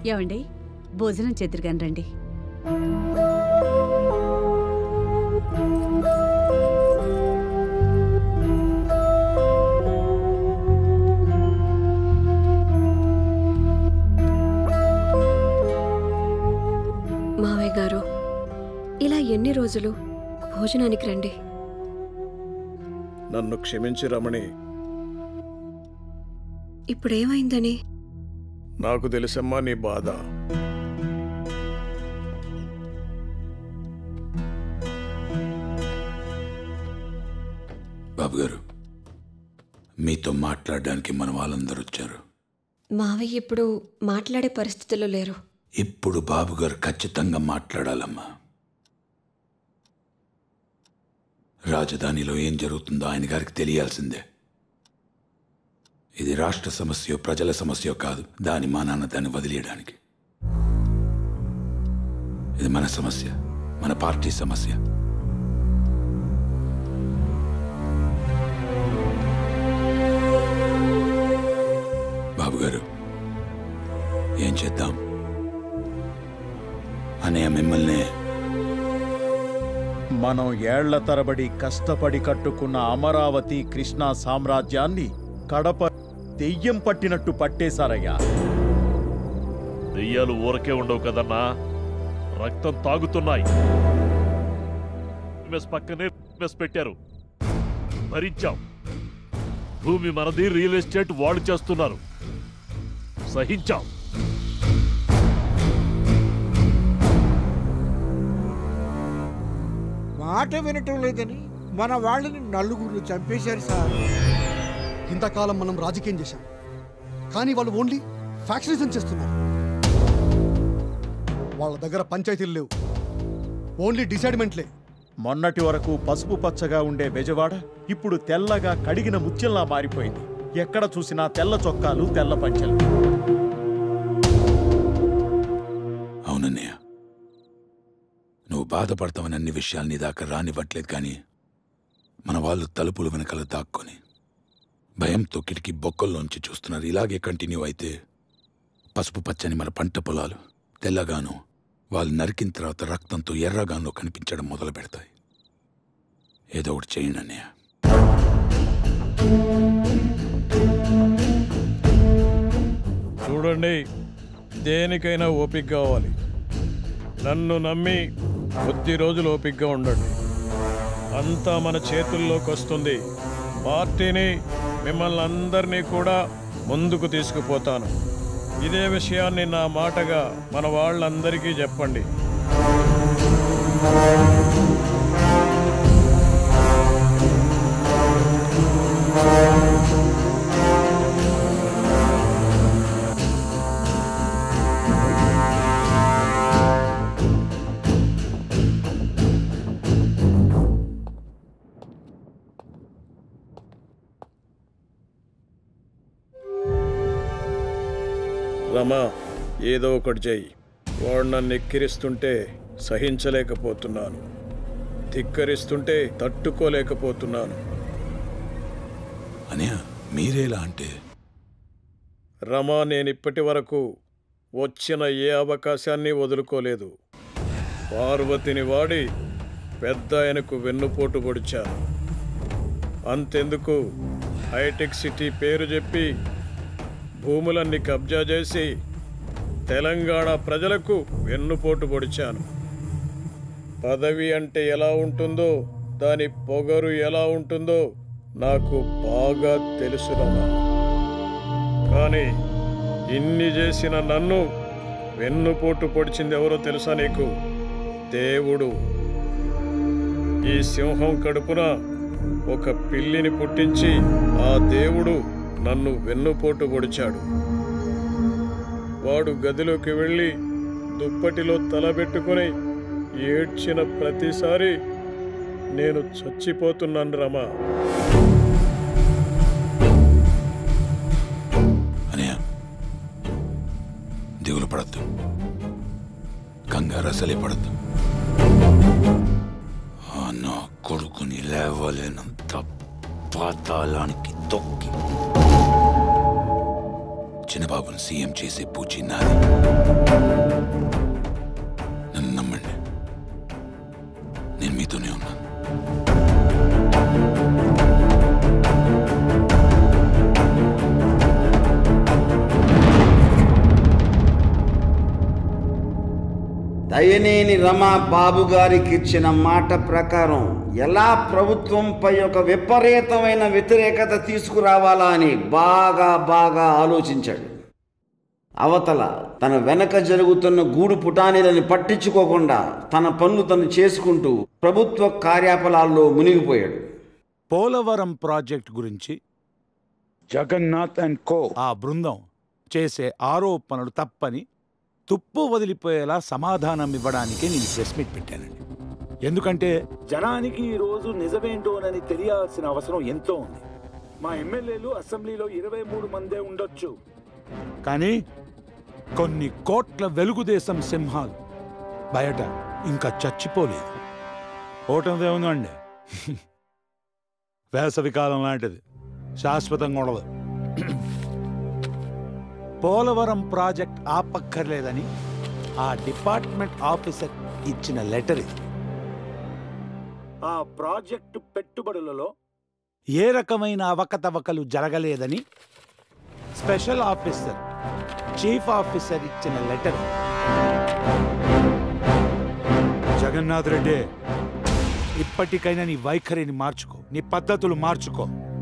ఏమండి భోజనం చేతురుగాని రండి మావయ్య గారు ఇలా ఎన్ని రోజులు భోజనానికి రండి నన్ను క్షమించి రమణి ఇప్పుడేమైందని నాకు తెలుసమ్మా నీ బాధ బాబు గారు మీతో మాట్లాడడానికి మన వాళ్ళందరూ వచ్చారు మావయ్య ఇప్పుడు మాట్లాడే పరిస్థితిలో లేరు ఇప్పుడు బాబు గారు ఖచ్చితంగా మాట్లాడాలమ్మా రాజధానిలో ఏం జరుగుతుందో ఆయన గారికి తెలియాల్సిందే ఇది రాష్ట్ర సమస్య ప్రజల సమస్య కాదు దాని మా నాన్న దాన్ని వదిలేయడానికి ఇది మన సమస్య మన పార్టీ సమస్య బాబు గారు ఏం చేద్దాం అనే మిమ్మల్ని మనం ఏళ్ల తరబడి కష్టపడి కట్టుకున్న అమరావతి కృష్ణా సామ్రాజ్యాన్ని కడప దెయ్యం పట్టినట్టు పట్టేశారయ్యా దెయ్యాలు ఊరకే ఉండవు కదన్నా రక్తం తాగుతున్నాయి మెస్ పక్కనే మెస్ పెట్టారు భరించాం భూమి మనది రియల్ ఎస్టేట్ వాళ్ళు చేస్తున్నారు సహించాం మాట వినటం లేదని మన వాళ్ళని నలుగురు చంపేశారు సార్ ఇంతకాలం మనం రాజకీయం చేశాం కానీ వాళ్ళు ఓన్లీ ఫ్యాక్షనిజం చేస్తున్నారు వాళ్ళ దగ్గర పంచాయతీలు లేవు ఓన్లీ డిసైడ్మెంట్లే మొన్నటి వరకు పసుపు పచ్చగా ఉండే బెజవాడ ఇప్పుడు తెల్లగా కడిగిన ముత్యంలా మారిపోయింది ఎక్కడ చూసినా తెల్ల చొక్కాలు తెల్ల పంచెలు అవునన్నయ్య నువ్వు బాధపడతావని అన్ని విషయాలు నీ దాకా రానివ్వట్లేదు కానీ మన వాళ్ళు తలుపులు వెనకాల దాక్కొని భయంతో కిటికీ బొక్కల్లోంచి చూస్తున్నారు ఇలాగే కంటిన్యూ అయితే పసుపు పచ్చని మన పంట పొలాలు తెల్లగాను వాళ్ళు నరికిన తర్వాత రక్తంతో ఎర్రగాను కనిపించడం మొదలు పెడతాయి ఏదో ఒకటి చేయండి అన్నయ్య చూడండి దేనికైనా ఓపిక కావాలి నన్ను నమ్మి కొద్ది రోజులు ఓపికగా ఉండండి అంతా మన చేతుల్లోకి వస్తుంది పార్టీని మిమ్మల్ని అందరినీ కూడా ముందుకు తీసుకుపోతాను ఇదే విషయాన్ని నా మాటగా మన వాళ్ళందరికీ చెప్పండి రమా ఏదో ఒకటి చెయ్యి వాడు నన్ను ఎక్కిరిస్తుంటే సహించలేకపోతున్నాను ధిక్కరిస్తుంటే తట్టుకోలేకపోతున్నాను అన్నయ్య మీరేలా అంటే రమా నేను ఇప్పటి వరకు వచ్చిన ఏ అవకాశాన్ని వదులుకోలేదు పార్వతిని వాడి పెద్ద ఆయనకు వెన్నుపోటు పొడిచాను అంతెందుకు హైటెక్ సిటీ పేరు చెప్పి భూములన్నీ కబ్జా చేసి తెలంగాణ ప్రజలకు వెన్నుపోటు పొడిచాను పదవి అంటే ఎలా ఉంటుందో దాని పొగరు ఎలా ఉంటుందో నాకు బాగా తెలుసు రమా కానీ ఇన్ని చేసిన నన్ను వెన్నుపోటు పొడిచింది ఎవరో తెలుసా నీకు దేవుడు ఈ సింహం కడుపున ఒక పిల్లిని పుట్టించి ఆ దేవుడు నన్ను వెన్నుపోటు పొడిచాడు వాడు గదిలోకి వెళ్ళి దుప్పటిలో తలబెట్టుకుని ఏడ్చిన ప్రతిసారి నేను చచ్చిపోతున్నాను రమా అనయ్య దిగులు పడద్దు కంగారు అసలే పడద్దు ఆ నా కొడుకుని లేవలేనంత పాతాళానికి తొక్కి చిన్నబాబును సీఎం చేసే పూచి నాది నన్ను నమ్మండి నేను మీతోనే ఉన్నాను దయనేని రమ బాబు గారికి ఇచ్చిన మాట ప్రకారం ఎలా ప్రభుత్వంపై ఒక విపరీతమైన వ్యతిరేకత తీసుకురావాలా అని బాగా బాగా ఆలోచించాడు అవతల తన వెనక జరుగుతున్న గూడు పుటానీలని పట్టించుకోకుండా తన పనులు తను చేసుకుంటూ ప్రభుత్వ కార్యాపలాల్లో మునిగిపోయాడు పోలవరం ప్రాజెక్ట్ గురించి జగన్నాథ్ అండ్ కో ఆ బృందం చేసే ఆరోపణలు తప్పని తుప్పు వదిలిపోయేలా సమాధానం ఇవ్వడానికి నేను ప్రెస్ మీట్ పెట్టానండి ఎందుకంటే జనానికి ఈ రోజు నిజమేంటోనని తెలియాల్సిన అవసరం ఎంతో ఉంది మా ఎమ్మెల్యేలు అసెంబ్లీలో ఇరవై మూడు మందే ఉండొచ్చు కానీ కొన్ని కోట్ల వెలుగుదేశం సింహాలు బయట ఇంకా చచ్చిపోలేదు ఓటమిదే ఉందండి వేసవికాలం లాంటిది శాశ్వతంగా ఉండదు పోలవరం ప్రాజెక్ట్ ఆపక్కర్లేదని ఆ డిపార్ట్మెంట్ ఆఫీసర్ ఇచ్చిన లెటర్ ఇది ఆ ప్రాజెక్టు పెట్టుబడులలో ఏ రకమైన అవకతవకలు జరగలేదని స్పెషల్ ఆఫీసర్ చీఫ్ ఆఫీసర్ ఇచ్చిన లెటర్ జగన్నాథ్ రెడ్డి ఇప్పటికైనా నీ వైఖరిని మార్చుకో నీ పద్ధతులు మార్చుకో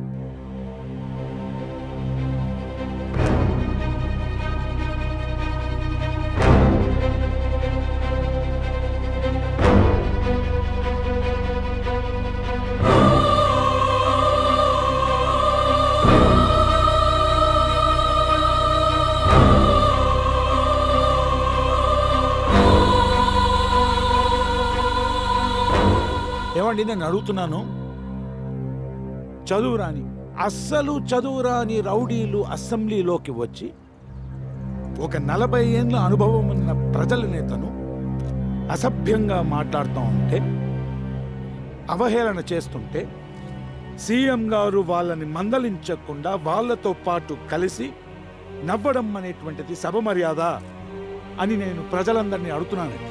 ఏమండి నేను అడుగుతున్నాను చదువురాని అస్సలు చదువురాని రౌడీలు అసెంబ్లీలోకి వచ్చి ఒక నలభై ఏళ్ళ అనుభవం ఉన్న ప్రజల నేతను అసభ్యంగా మాట్లాడుతూ ఉంటే అవహేళన చేస్తుంటే సీఎం గారు వాళ్ళని మందలించకుండా వాళ్ళతో పాటు కలిసి నవ్వడం అనేటువంటిది సభ మర్యాద అని నేను ప్రజలందరినీ అడుగుతున్నానండి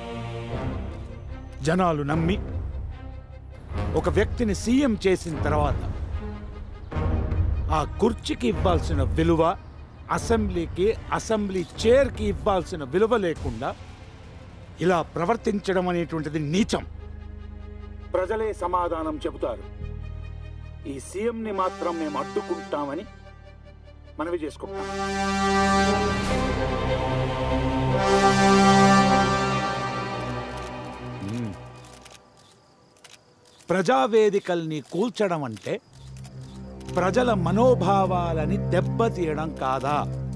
జనాలు నమ్మి ఒక వ్యక్తిని సీఎం చేసిన తర్వాత ఆ కుర్చీకి ఇవ్వాల్సిన విలువ అసెంబ్లీకి అసెంబ్లీ చైర్కి ఇవ్వాల్సిన విలువ లేకుండా ఇలా ప్రవర్తించడం అనేటువంటిది నీచం ప్రజలే సమాధానం చెబుతారు ఈ సీఎంని మాత్రం మేము అడ్డుకుంటామని మనవి చేసుకుంటాం మ్మ్. ప్రజావేదికల్ని కూల్చడం అంటే ప్రజల మనోభావాలని దెబ్బతీయడం కాదా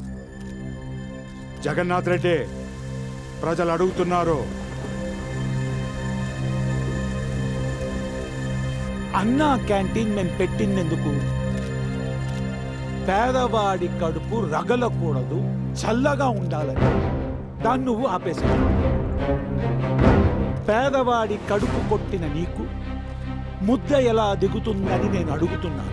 జగన్నాథ్ రెడ్డి ప్రజలు అడుగుతున్నారు అన్నా క్యాంటీన్ మేము పెట్టిందెందుకు పేదవాడి కడుపు రగలకూడదు చల్లగా ఉండాలని దాన్ని నువ్వు ఆపేశావు పేదవాడి కడుపు కొట్టిన నీకు ముద్ద ఎలా దిగుతుందని నేను అడుగుతున్నాను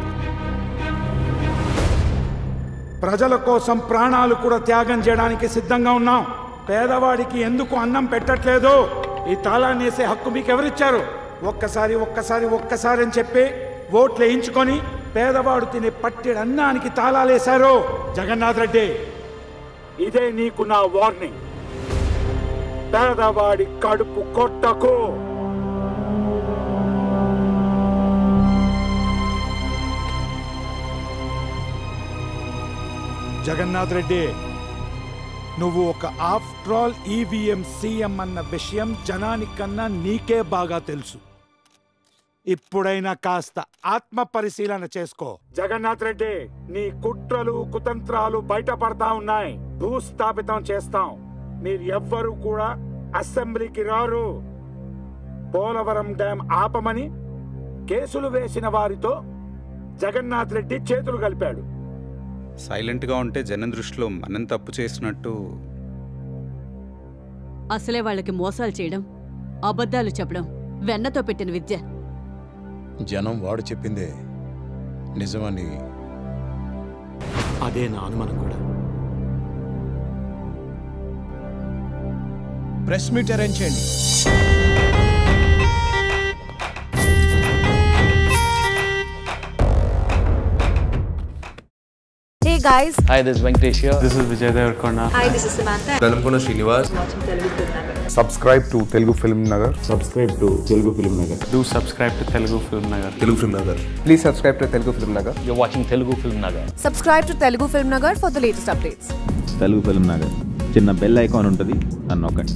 ప్రజల కోసం ప్రాణాలు కూడా త్యాగం చేయడానికి సిద్ధంగా ఉన్నాం పేదవాడికి ఎందుకు అన్నం పెట్టట్లేదు ఈ తాళాన్ని వేసే హక్కు మీకు ఎవరిచ్చారు ఒక్కసారి ఒక్కసారి ఒక్కసారి అని చెప్పి ఓట్లు వేయించుకొని పేదవాడు తినే పట్టెడు అన్నానికి తాళాలేశారు జగన్నాథ్ రెడ్డి ఇదే నీకు నా వార్నింగ్ పేదవాడి కడుపు కొట్టకు జగన్నాథ్ రెడ్డి నువ్వు ఒక ఆఫ్టర్ ఆల్ ఈవీఎం సీఎం అన్న విషయం జనానికన్నా నీకే బాగా తెలుసు ఇప్పుడైనా కాస్త ఆత్మ పరిశీలన చేసుకో జగన్నాథ్ రెడ్డి నీ కుట్రలు కుతంత్రాలు బయటపడతా ఉన్నాయి భూస్థాపితం చేస్తాం మీరు ఎవ్వరూ కూడా అసెంబ్లీకి రారు పోలవరం డ్యాం ఆపమని కేసులు వేసిన వారితో జగన్నాథ్ రెడ్డి చేతులు కలిపాడు సైలెంట్గా ఉంటే జనం దృష్టిలో మనం తప్పు చేసినట్టు అసలే వాళ్ళకి మోసాలు చేయడం అబద్ధాలు చెప్పడం వెన్నతో పెట్టిన విద్య జనం వాడు చెప్పిందే నిజమని అదే నా అనుమానం కూడా ప్రెస్ మీట్ అరేంజ్ చేయండి Hey guys. Hi, this is Venkatesh here. This is Vijay Devarkonda. Hi, this is Samantha. Velankonda Srinivas subscribe to Telugu Film Nagar subscribe to Telugu Film Nagar Do subscribe to Telugu Film Nagar. Telugu Film Nagar please subscribe to Telugu Film Nagar You're watching Telugu Film Nagar. Subscribe to Telugu Film Nagar for the latest updates. Telugu Film Nagar చిన్న bell icon ఉంటుంది అని నొక్కండి